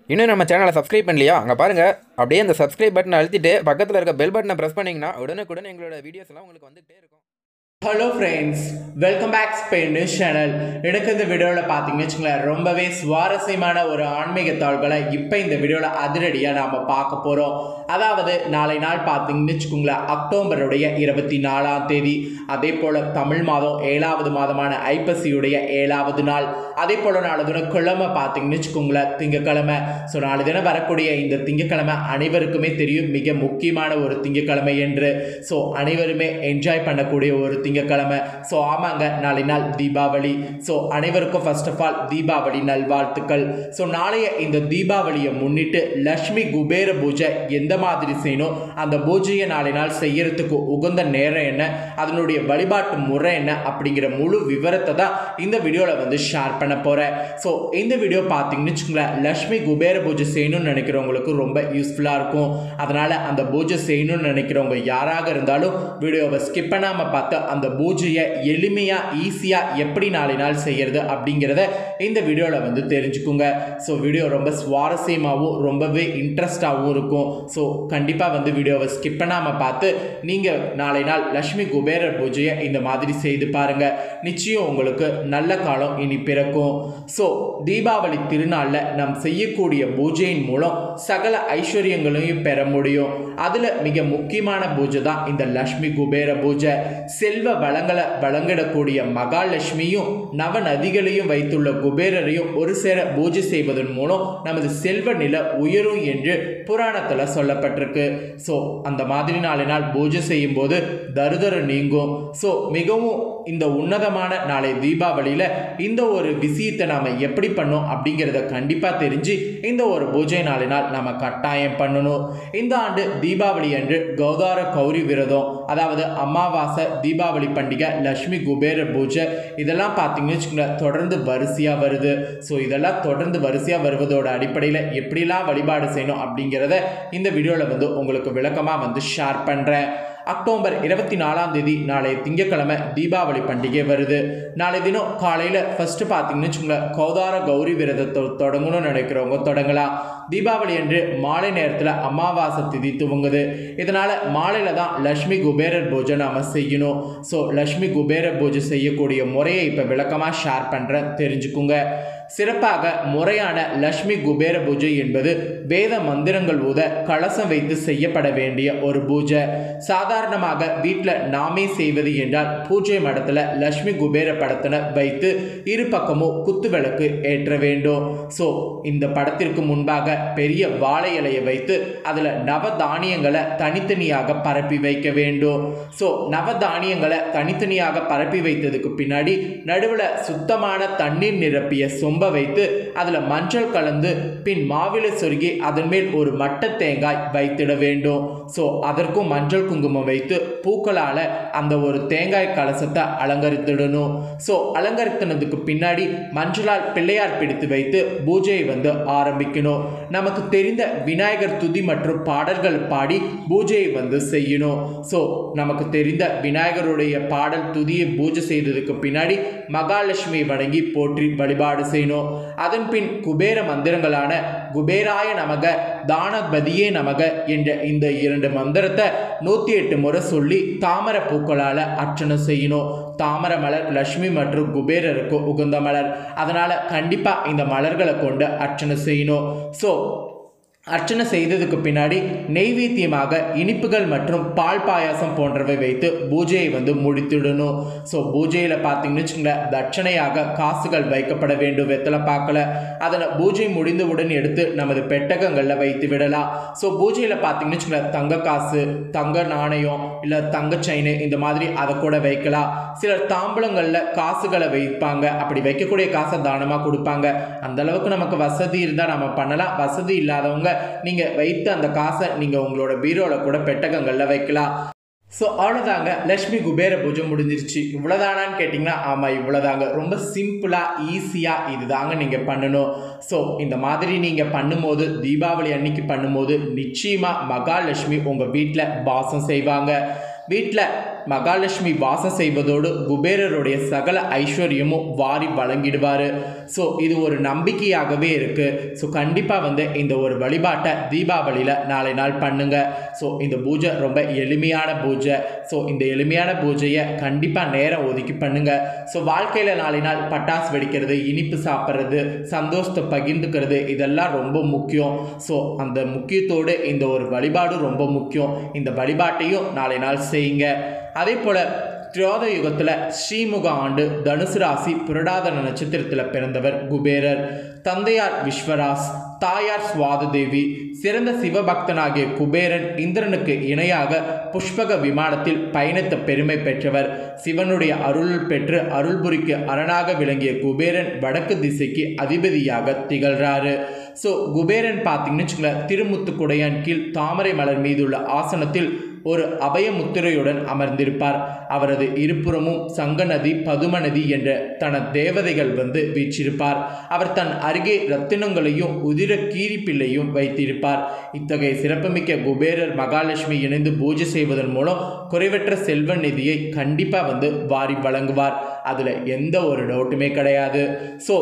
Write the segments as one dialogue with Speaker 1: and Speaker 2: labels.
Speaker 1: இன்னும் நம்ம சேனலை சப்ஸ்கிரைப் பண்ணலையா அங்கே பாருங்கள் அப்படியே அந்த சப்ஸ்கிரைப் பட்டனை அழுத்திட்டு பக்கத்தில் இருக்க பெல் பட்டனை ப்ரெஸ் பண்ணிங்கன்னா உடனுக்குடன் எங்களோட வீடியோஸ் எல்லாம் உங்களுக்கு வந்துகிட்டே இருக்கும்
Speaker 2: hello friends welcome back Spain news channel எனக்கு இந்த வீடியோவில் பார்த்தீங்கன்னு வச்சுங்களேன் ரொம்பவே சுவாரஸ்யமான ஒரு ஆன்மீக தாள்களை இப்போ இந்த வீடியோவில் அதிரடியாக நாம் பார்க்க போகிறோம் அதாவது நாளை நாள் பார்த்தீங்கன்னு வச்சுக்கோங்களேன் அக்டோபருடைய இருபத்தி நாலாம் தேதி அதே போல் தமிழ் மாதம் ஏழாவது மாதமான ஐப்பசியுடைய ஏழாவது நாள் அதே போல் நாலு தினம் கிழமை பார்த்தீங்கன்னு வச்சுக்கோங்களேன் திங்கக்கிழமை ஸோ நாலு தினம் வரக்கூடிய இந்த திங்கக்கிழமை அனைவருக்குமே தெரியும் மிக முக்கியமான ஒரு திங்கக்கிழமை என்று ஸோ அனைவருமே என்ஜாய் பண்ணக்கூடிய ஒரு திங்கக்கிழமை ஸோ ஆமாங்க நாளை நாள் தீபாவளி ஸோ அனைவருக்கும் ஃபர்ஸ்ட் ஆஃப் ஆல் தீபாவளி நல்வாழ்த்துக்கள் ஸோ நாளைய இந்த தீபாவளியை முன்னிட்டு லக்ஷ்மி குபேர பூஜை எந்த மாதிரி செய்யணும் அந்த பூஜையை நாளை நாள் செய்யறதுக்கு உகந்த நேரம் என்ன அதனுடைய வழிபாட்டு முறை என்ன அப்படிங்கிற முழு விவரத்தை தான் இந்த வீடியோவில் வந்து ஷேர் பண்ண போகிறேன் ஸோ இந்த வீடியோ பார்த்தீங்கன்னு வச்சுக்கோங்களேன் லக்ஷ்மி குபேர பூஜை செய்யணும்னு நினைக்கிறவங்களுக்கு ரொம்ப யூஸ்ஃபுல்லாக இருக்கும் அதனால் அந்த பூஜை செய்யணும்னு நினைக்கிறவங்க யாராக இருந்தாலும் வீடியோவை ஸ்கிப் பண்ணாமல் பார்த்து அந்த பூஜையை எளிமையாக ஈஸியாக எப்படி நாளை நாள் செய்கிறது அப்படிங்கிறத இந்த வீடியோவில் வந்து தெரிஞ்சுக்குங்க ஸோ வீடியோ ரொம்ப சுவாரஸ்யமாகவும் ரொம்பவே இன்ட்ரெஸ்டாகவும் இருக்கும் ஸோ கண்டிப்பாக வந்து வீடியோவை ஸ்கிப் பண்ணாமல் பார்த்து நீங்கள் நாளை நாள் லக்ஷ்மி குபேரர் பூஜையை இந்த மாதிரி செய்து பாருங்கள் நிச்சயம் உங்களுக்கு நல்ல காலம் இனி பிறக்கும் ஸோ தீபாவளி திருநாளில் நாம் செய்யக்கூடிய பூஜையின் மூலம் சகல ஐஸ்வர்யங்களையும் பெற முடியும் அதில் மிக முக்கியமான பூஜை தான் இந்த லக்ஷ்மி குபேர பூஜை செல்வ வளங்களை வழங்கிடக்கூடிய மகாலட்சுமியும் நவ நதிகளையும் வைத்துள்ள குபேரரையும் ஒரு சேர பூஜை செய்வதன் மூலம் நமது செல்வ நில உயரும் என்று புராணத்தில் சொல்லப்பட்டிருக்கு ஸோ அந்த மாதிரி நாலு நாள் பூஜை செய்யும் போது தருதரு நீங்கும் ஸோ மிகவும் இந்த உன்னதமான நாளை தீபாவளியில் இந்த ஒரு விஷயத்தை நாம் எப்படி பண்ணோம் அப்படிங்கிறத கண்டிப்பாக தெரிஞ்சு இந்த ஒரு பூஜை நாளினால் நம்ம கட்டாயம் பண்ணணும் இந்த ஆண்டு தீபாவளி அன்று கௌதார கௌரி விரதம் அதாவது அமாவாசை தீபாவளி பண்டிகை லக்ஷ்மி குபேர பூஜை இதெல்லாம் பார்த்தீங்கன்னு வச்சுக்கோங்களேன் தொடர்ந்து வரிசையாக வருது ஸோ இதெல்லாம் தொடர்ந்து வரிசையாக வருவதோட அடிப்படையில் எப்படிலாம் வழிபாடு செய்யணும் அப்படிங்கிறத இந்த வீடியோவில் வந்து உங்களுக்கு விளக்கமாக வந்து ஷேர் பண்ணுறேன் அக்டோபர் இருபத்தி நாலாம் தேதி நாளை திங்கக்கிழமை தீபாவளி பண்டிகை வருது நாளை தினம் காலையில் ஃபஸ்ட்டு பார்த்தீங்கன்னு வச்சுக்கோங்களேன் கௌதார கௌரி விரதத்தை தொடங்கணும்னு நினைக்கிறவங்க தொடங்கலாம் தீபாவளி அன்று மாலை நேரத்தில் அமாவாசை திதி துவங்குது இதனால் மாலையில் தான் லக்ஷ்மி குபேரர் பூஜை நாம் செய்யணும் ஸோ லக்ஷ்மி குபேரர் பூஜை செய்யக்கூடிய முறையை இப்போ விளக்கமாக ஷேர் பண்ணுறேன் தெரிஞ்சுக்குங்க சிறப்பாக முறையான லக்ஷ்மி குபேர பூஜை என்பது வேத மந்திரங்கள் ஊத கலசம் வைத்து செய்யப்பட வேண்டிய ஒரு பூஜை சாதாரணமாக வீட்டில் நாமே செய்வது என்றால் பூஜை மடத்தில் லக்ஷ்மி குபேர படத்தினை வைத்து இரு பக்கமும் குத்து விளக்கு ஏற்ற வேண்டும் ஸோ இந்த படத்திற்கு முன்பாக பெரிய வாழை இலையை வைத்து அதில் நவ தானியங்களை தனித்தனியாக பரப்பி வைக்க வேண்டும் ஸோ நவ தானியங்களை தனித்தனியாக பரப்பி வைத்ததுக்கு பின்னாடி நடுவில் சுத்தமான தண்ணீர் நிரப்பிய சொம்பை வைத்து அதில் மஞ்சள் கலந்து பின் மாவிலை சொருகி அதன் மேல் ஒரு மட்ட தேங்காய் வைத்திட வேண்டும் ஸோ அதற்கும் மஞ்சள் குங்குமம் வைத்து பூக்களால் அந்த ஒரு தேங்காய் கலசத்தை அலங்கரித்திடணும் ஸோ அலங்கரித்தினதுக்கு பின்னாடி மஞ்சளால் பிள்ளையார் பிடித்து வைத்து பூஜையை வந்து ஆரம்பிக்கணும் நமக்கு தெரிந்த விநாயகர் துதி மற்றும் பாடல்கள் பாடி பூஜையை வந்து செய்யணும் ஸோ நமக்கு தெரிந்த விநாயகருடைய பாடல் துதியை பூஜை செய்ததுக்கு பின்னாடி மகாலட்சுமியை வணங்கி போற்றி வழிபாடு செய்யணும் அதன் பின் குபேர மந்திரங்களான குபேராய நமக தானபதியே நமக என்ற இந்த இரண்டு மந்திரத்தை நூற்றி எட்டு முறை சொல்லி தாமரை பூக்களால் அர்ச்சனை செய்யணும் தாமரை மலர் லக்ஷ்மி மற்றும் குபேரருக்கு உகந்த மலர் அதனால் கண்டிப்பாக இந்த மலர்களை கொண்டு அர்ச்சனை செய்யணும் ஸோ அர்ச்சனை செய்ததுக்கு பின்னாடி நெய்வேத்தியமாக இனிப்புகள் மற்றும் பால் பாயாசம் போன்றவை வைத்து பூஜையை வந்து முடித்திடணும் ஸோ பூஜையில் பார்த்தீங்கன்னு வச்சுங்களேன் தட்சணையாக காசுகள் வைக்கப்பட வேண்டும் வெத்தலை பார்க்கல அதனை பூஜை முடிந்தவுடன் எடுத்து நமது பெட்டகங்களில் வைத்து விடலாம் ஸோ பூஜையில் பார்த்தீங்கன்னு வச்சுங்களேன் தங்க காசு தங்க நாணயம் இல்லை தங்க செயின் இந்த மாதிரி அதை கூட வைக்கலாம் சிலர் தாம்பூலங்களில் காசுகளை வைப்பாங்க அப்படி வைக்கக்கூடிய காசை தானமாக கொடுப்பாங்க அந்த அளவுக்கு நமக்கு வசதி இருந்தால் நம்ம பண்ணலாம் வசதி இல்லாதவங்க நீங்கள் வைத்த அந்த காசை நீங்கள் உங்களோட பீரோவில் கூட பெட்டகங்களில் வைக்கலாம் ஸோ அவ்வளோதாங்க லக்ஷ்மி குபேர பூஜை முடிஞ்சிருச்சு இவ்வளோதானான்னு கேட்டிங்கன்னா ஆமாம் இவ்வளோதாங்க ரொம்ப சிம்பிளாக ஈஸியாக இதுதாங்க நீங்கள் பண்ணணும் ஸோ இந்த மாதிரி நீங்கள் பண்ணும்போது தீபாவளி அன்னைக்கு பண்ணும்போது நிச்சயமாக மகாலட்சுமி உங்கள் வீட்டில் வாசம் செய்வாங்க வீட்டில் மகாலட்சுமி வாசம் செய்வதோடு குபேரருடைய சகல ஐஸ்வர்யமும் வாரி வழங்கிடுவார் ஸோ இது ஒரு நம்பிக்கையாகவே இருக்குது ஸோ கண்டிப்பாக வந்து இந்த ஒரு வழிபாட்டை தீபாவளியில் நாளை நாள் பண்ணுங்க ஸோ இந்த பூஜை ரொம்ப எளிமையான பூஜை ஸோ இந்த எளிமையான பூஜையை கண்டிப்பாக நேரம் ஒதுக்கி பண்ணுங்க ஸோ வாழ்க்கையில் நாளை நாள் பட்டாசு வெடிக்கிறது இனிப்பு சாப்பிட்றது சந்தோஷத்தை பகிர்ந்துக்கிறது இதெல்லாம் ரொம்ப முக்கியம் ஸோ அந்த முக்கியத்தோடு இந்த ஒரு வழிபாடும் ரொம்ப முக்கியம் இந்த வழிபாட்டையும் நாளை நாள் செய்யுங்க அதே போல் திரோத யுகத்தில் ஸ்ரீமுக ஆண்டு தனுசு ராசி புரடாத நட்சத்திரத்தில் பிறந்தவர் குபேரர் தந்தையார் விஸ்வராஸ் தாயார் சுவாததேவி சிறந்த சிவபக்தனாகிய குபேரன் இந்திரனுக்கு இணையாக புஷ்பக விமானத்தில் பயணித்த பெருமை பெற்றவர் சிவனுடைய அருள் பெற்று அருள்புரிக்கு அரணாக விளங்கிய குபேரன் வடக்கு திசைக்கு அதிபதியாக திகழ்றாரு ஸோ குபேரன் பார்த்தீங்கன்னு வச்சுங்களேன் திருமுத்துக்குடையான் கீழ் தாமரை மலர் மீதுள்ள ஆசனத்தில் ஒரு அபய முத்திரையுடன் அமர்ந்திருப்பார் அவரது இருபுறமும் சங்கநதி பதுமநதி என்ற தன தேவதைகள் வந்து வீற்றிருப்பார் அவர் தன் அருகே ரத்தினங்களையும் உதிர கீரிப்பிள்ளையும் வைத்திருப்பார் இத்தகைய சிறப்புமிக்க குபேரர் மகாலட்சுமி இணைந்து பூஜை செய்வதன் மூலம் குறைவற்ற செல்வ நிதியை கண்டிப்பாக வந்து வாரி வழங்குவார் அதில் எந்த ஒரு டவுட்டுமே கிடையாது ஸோ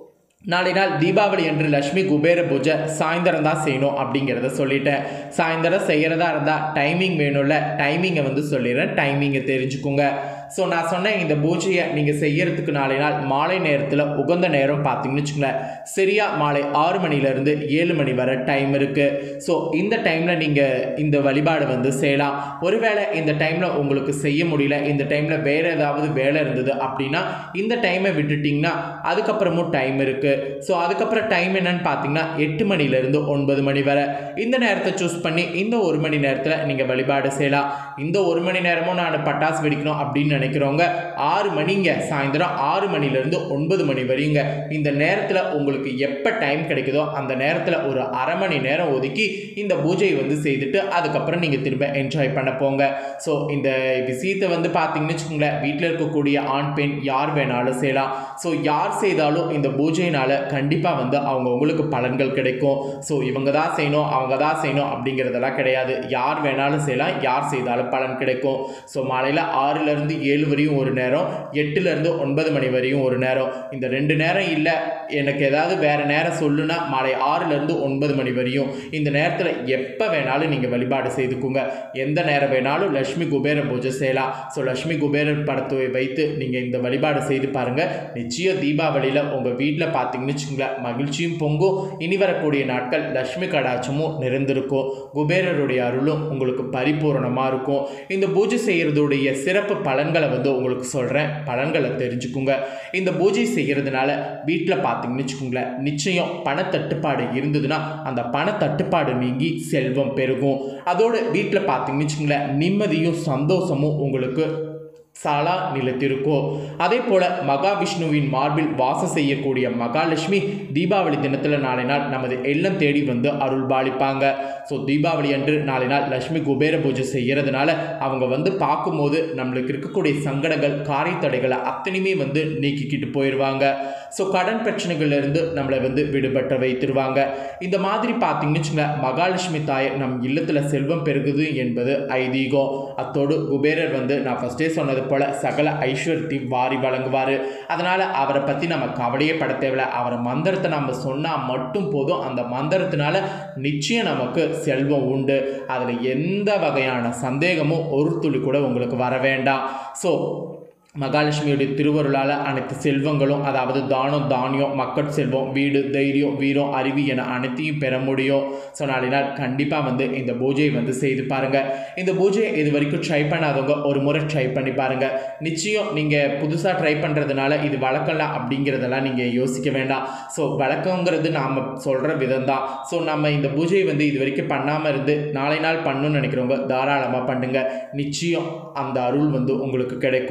Speaker 2: நாளை நாள் தீபாவளி அன்று லக்ஷ்மி குபேர பூஜை சாயந்தரம் தான் செய்யணும் அப்படிங்கிறத சொல்லிட்டேன் சாயந்தரம் செய்கிறதா இருந்தால் டைமிங் வேணும்ல டைமிங்கை வந்து சொல்லிடுறேன் டைமிங்கை தெரிஞ்சுக்கோங்க ஸோ நான் சொன்னேன் இந்த பூஜையை நீங்கள் செய்யறதுக்கு நாளை நாள் மாலை நேரத்தில் உகந்த நேரம் பார்த்தீங்கன்னு வச்சுங்களேன் சரியாக மாலை ஆறு மணிலேருந்து ஏழு மணி வரை டைம் இருக்குது ஸோ இந்த டைமில் நீங்கள் இந்த வழிபாடு வந்து செய்யலாம் ஒருவேளை இந்த டைமில் உங்களுக்கு செய்ய முடியல இந்த டைமில் வேறு ஏதாவது வேலை இருந்தது அப்படின்னா இந்த டைமை விட்டுட்டிங்கன்னா அதுக்கப்புறமும் டைம் இருக்குது ஸோ அதுக்கப்புறம் டைம் என்னன்னு பார்த்தீங்கன்னா எட்டு மணிலேருந்து ஒன்பது மணி வரை இந்த நேரத்தை சூஸ் பண்ணி இந்த ஒரு மணி நேரத்தில் நீங்கள் வழிபாடு செய்யலாம் இந்த ஒரு மணி நேரமும் நான் பட்டாசு வெடிக்கணும் அப்படின்னு நினைக்கிறவங்க ஆறு மணிங்க சாயந்தரம் ஆறு மணிலேருந்து ஒன்பது மணி வரையுங்க இந்த நேரத்தில் உங்களுக்கு எப்போ டைம் கிடைக்குதோ அந்த நேரத்தில் ஒரு அரை மணி நேரம் ஒதுக்கி இந்த பூஜையை வந்து செய்துட்டு அதுக்கப்புறம் நீங்கள் திரும்ப என்ஜாய் பண்ண போங்க ஸோ இந்த விஷயத்தை வந்து பார்த்தீங்கன்னு வச்சுக்கோங்களேன் வீட்டில் இருக்கக்கூடிய ஆண் பெண் யார் வேணாலும் செய்யலாம் ஸோ யார் செய்தாலும் இந்த பூஜையினால் கண்டிப்பாக வந்து அவங்க உங்களுக்கு பலன்கள் கிடைக்கும் ஸோ இவங்க தான் செய்யணும் அவங்க தான் செய்யணும் அப்படிங்கிறதெல்லாம் கிடையாது யார் வேணாலும் செய்யலாம் யார் செய்தாலும் பலன் கிடைக்கும் ஸோ மாலையில் ஆறுலேருந்து ஏழு வரையும் ஒரு நேரம் எட்டுலேருந்து ஒன்பது மணி வரையும் ஒரு நேரம் இந்த ரெண்டு நேரம் இல்லை எனக்கு ஏதாவது வேறு நேரம் சொல்லுனா மாலை ஆறுலேருந்து ஒன்பது மணி வரையும் இந்த நேரத்தில் எப்போ வேணாலும் நீங்கள் வழிபாடு செய்துக்குங்க எந்த நேரம் வேணாலும் லக்ஷ்மி குபேர பூஜை செய்யலாம் ஸோ லக்ஷ்மி குபேரர் படத்தை வைத்து நீங்கள் இந்த வழிபாடு செய்து பாருங்கள் நிச்சயம் தீபாவளியில் உங்கள் வீட்டில் பார்த்தீங்கன்னு வச்சுங்களேன் மகிழ்ச்சியும் பொங்கும் இனி வரக்கூடிய நாட்கள் லக்ஷ்மி கடாட்சமும் நிறைந்திருக்கும் குபேரருடைய அருளும் உங்களுக்கு பரிபூரணமாக இருக்கும் இந்த பூஜை செய்கிறதுடைய சிறப்பு பலன்களை வந்து உங்களுக்கு சொல்கிறேன் பலன்களை தெரிஞ்சுக்குங்க இந்த பூஜை செய்கிறதுனால வீட்டில் பார்த்தீங்கன்னு வச்சுக்கோங்களேன் நிச்சயம் பணத்தட்டுப்பாடு இருந்ததுன்னா அந்த பணத்தட்டுப்பாடு நீங்கி செல்வம் பெருகும் அதோடு வீட்டில் பார்த்தீங்கன்னு வச்சுக்கோங்களேன் நிம்மதியும் சந்தோஷமும் உங்களுக்கு சாலா நிலைத்திருக்கும் அதே போல மகாவிஷ்ணுவின் மார்பில் வாசம் செய்யக்கூடிய மகாலட்சுமி தீபாவளி தினத்தில் நாளை நாள் நமது இல்லம் தேடி வந்து அருள் பாலிப்பாங்க ஸோ தீபாவளி அன்று நாளை நாள் லட்சுமி குபேர பூஜை செய்யறதுனால அவங்க வந்து பார்க்கும்போது நம்மளுக்கு இருக்கக்கூடிய சங்கடங்கள் காரிய தடைகளை அத்தனையுமே வந்து நீக்கிக்கிட்டு போயிடுவாங்க ஸோ கடன் பிரச்சனைகள்ல இருந்து நம்மளை வந்து விடுபட்ட வைத்திருவாங்க இந்த மாதிரி பார்த்தீங்கன்னு வச்சுங்களேன் மகாலட்சுமி தாயர் நம் இல்லத்தில் செல்வம் பெருகுது என்பது ஐதீகம் அத்தோடு குபேரர் வந்து நான் ஃபஸ்ட்டே சொன்னது போல சகல ஐஸ்வர்யத்தையும் வாரி வழங்குவார் அதனால் அவரை பற்றி நம்ம கவலையே பட தேவையில்ல அவரை மந்திரத்தை நம்ம சொன்னால் மட்டும் போதும் அந்த மந்திரத்தினால நிச்சயம் நமக்கு செல்வம் உண்டு அதில் எந்த வகையான சந்தேகமும் ஒரு துளி கூட உங்களுக்கு வர வேண்டாம் ஸோ மகாலட்சுமியுடைய திருவருளால் அனைத்து செல்வங்களும் அதாவது தானம் தானியம் மக்கட் செல்வம் வீடு தைரியம் வீரம் அறிவு என அனைத்தையும் பெற முடியும் ஸோ நாளை நாள் கண்டிப்பாக வந்து இந்த பூஜையை வந்து செய்து பாருங்கள் இந்த பூஜையை இது வரைக்கும் ட்ரை பண்ணாதவங்க ஒரு முறை ட்ரை பண்ணி பாருங்கள் நிச்சயம் நீங்கள் புதுசாக ட்ரை பண்ணுறதுனால இது வழக்கம்லாம் அப்படிங்கிறதெல்லாம் நீங்கள் யோசிக்க வேண்டாம் ஸோ வழக்கங்கிறது நாம் சொல்கிற விதம் தான் ஸோ நம்ம இந்த பூஜையை வந்து இது வரைக்கும் பண்ணாமல் இருந்து நாளை நாள் பண்ணணும்னு நினைக்கிறவங்க தாராளமாக பண்ணுங்க நிச்சயம் அந்த அருள் வந்து உங்களுக்கு கிடைக்கும்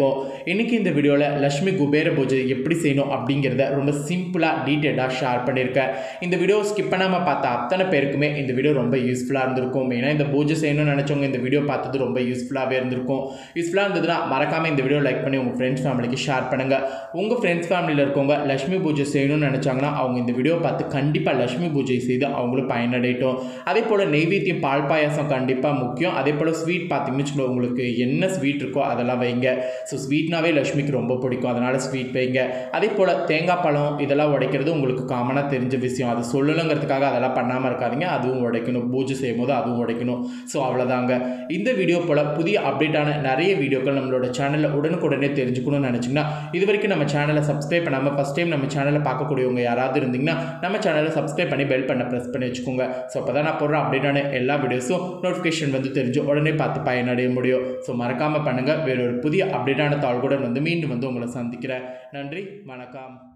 Speaker 2: இன்றைக்கி இந்த வீடியோவில் லக்ஷ்மி குபேர பூஜை எப்படி செய்யணும் அப்படிங்கிறத ரொம்ப சிம்பிளாக டீட்டெயிலாக ஷேர் பண்ணியிருக்கேன் இந்த வீடியோ ஸ்கிப் பண்ணாமல் பார்த்த அத்தனை பேருக்குமே இந்த வீடியோ ரொம்ப யூஸ்ஃபுல்லாக இருந்திருக்கும் மெயினாக இந்த பூஜை செய்யணும்னு நினச்சவங்க இந்த வீடியோ பார்த்தது ரொம்ப யூஸ்ஃபுல்லாகவே இருந்திருக்கும் யூஸ்ஃபுல்லாக இருந்ததுன்னா மறக்காமல் இந்த வீடியோ லைக் பண்ணி உங்கள் ஃப்ரெண்ட்ஸ் ஃபேமிலிக்கு ஷேர் பண்ணுங்கள் உங்கள் ஃப்ரெண்ட்ஸ் ஃபேமிலியில் இருக்கவங்க லக்ஷ்மி பூஜை செய்யணும்னு நினச்சாங்கன்னா அவங்க இந்த வீடியோ பார்த்து கண்டிப்பாக லக்ஷ்மி பூஜை செய்து அவங்களும் பயனடையட்டும் அதே போல் நெய்வேத்தியம் பால் பாயாசம் கண்டிப்பாக முக்கியம் அதே போல் ஸ்வீட் பார்த்தீங்கன்னு வச்சுக்கோங்க உங்களுக்கு என்ன ஸ்வீட் இருக்கோ அதெல்லாம் வைங்க ஸோ ஸ்வீட்னாவே லக்ஷ்மிக்கு ரொம்ப பிடிக்கும் அதனால் ஸ்வீட் வைங்க அதே போல் தேங்காய் பழம் இதெல்லாம் உடைக்கிறது உங்களுக்கு காமனாக தெரிஞ்ச விஷயம் அது சொல்லணுங்கிறதுக்காக அதெல்லாம் பண்ணாமல் இருக்காதீங்க அதுவும் உடைக்கணும் பூஜை செய்யும் போது அதுவும் உடைக்கணும் ஸோ அவ்வளோதாங்க இந்த வீடியோ போல் புதிய அப்டேட்டான நிறைய வீடியோக்கள் நம்மளோட சேனலில் உடனுக்குடனே தெரிஞ்சுக்கணும்னு நினச்சிங்கன்னா இது வரைக்கும் நம்ம சேனலை சப்ஸ்கிரைப் பண்ணாமல் ஃபஸ்ட் டைம் நம்ம சேனலை பார்க்கக்கூடியவங்க யாராவது இருந்தீங்கன்னா நம்ம சேனலை சப்ஸ்கிரைப் பண்ணி பெல் பண்ண ப்ரெஸ் பண்ணி வச்சுக்கோங்க ஸோ அப்போ தான் நான் போடுற அப்டேட்டான எல்லா வீடியோஸும் நோட்டிஃபிகேஷன் வந்து தெரிஞ்சு உடனே பார்த்து பயனடைய முடியும் ஸோ மறக்காமல் பண்ணுங்கள் வேறொரு புதிய அப்டேட்டான தாள்களுடன் வந்து மீண்டும் வந்து உங்களை சந்திக்கிறேன் நன்றி வணக்கம்